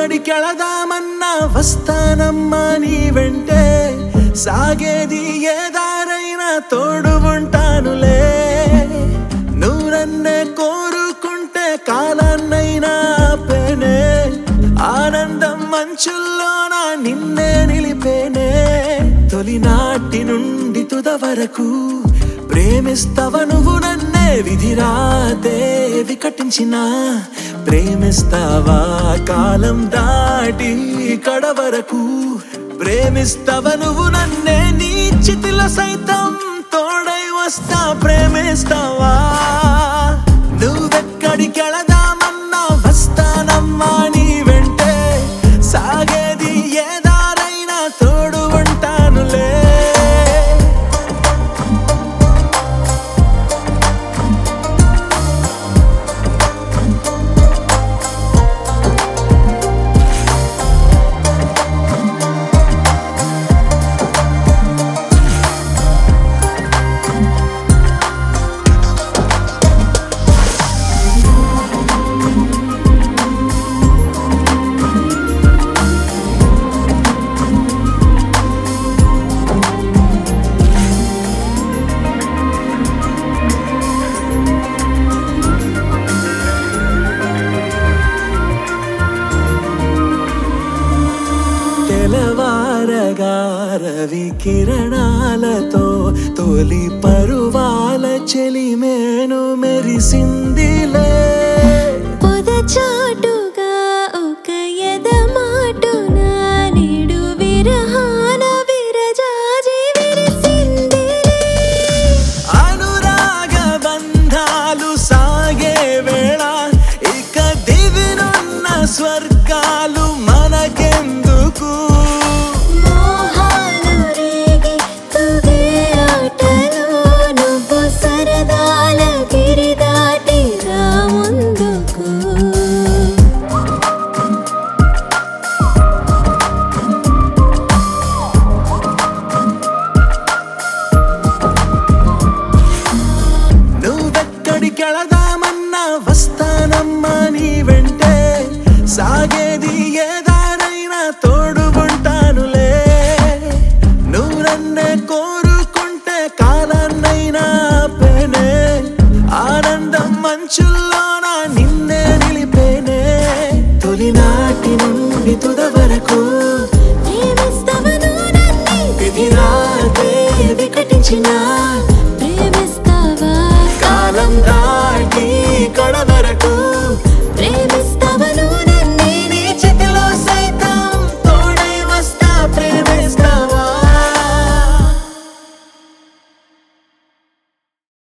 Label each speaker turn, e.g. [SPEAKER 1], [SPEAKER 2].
[SPEAKER 1] నువ్వెక్కడికెళదామన్నా వస్తానమ్మా నీ వెంటే సాగేది ఏ దారైనా తోడు ఉంటానులే నువ్వు నన్నే కోరుకుంటే కాలాన్నైనా ఆపేనే ఆనందం మంచుల్లోన నిన్నే నిలిపేనే తొలినాటి నుండి తుద వరకు ప్రేమిస్తవ నువ్వు నన్నే విధిరాదే వికటించిన ప్రేమిస్తావా కాలం దాటి కడ వరకు ప్రేమిస్తవ నువ్వు నన్నే నీ చితిలో సైతం తోడై వస్తా ప్రేమిస్తావా నువ్వెక్కడికెళదామన్నా వస్తానమ్మా నీ వెంటే సాగేది ఏ దారైనా తోడు ఉంటానులే తెలవారగారవి కిరణాలతో తొలి పరువాల చెలిమేను మెరిసిందిలే
[SPEAKER 2] పొదచాటుగా ఒక ఎదమాటున నేడు విరహాన విరజాజి విరిసిందిలే
[SPEAKER 1] అనురాగ బంధాలు సాగే వేళ ఇక దివినున్న స్వర్గాలు మనకెందుకు
[SPEAKER 2] మోహాలు రేగి తుగే ఆటలో నువ్వు సరదాల గిరి దాటి రా ముందుకు
[SPEAKER 1] నువ్వెక్కడికెళదామన్నా వస్తానమ్మా నీ వెంటే సాగేది ఏ దారైనా తోడు ఉంటానులే నువ్వు నన్నే కోరుకుంటే కాలాన్నైనా ఆపేనే ఆనందం మంచుల్లోన నిన్నే నిలిపేనే తొలినాటి నుండి తుద వరకు
[SPEAKER 2] ప్రేమిస్తవను నన్నే
[SPEAKER 1] విధిరాదే వికటించిన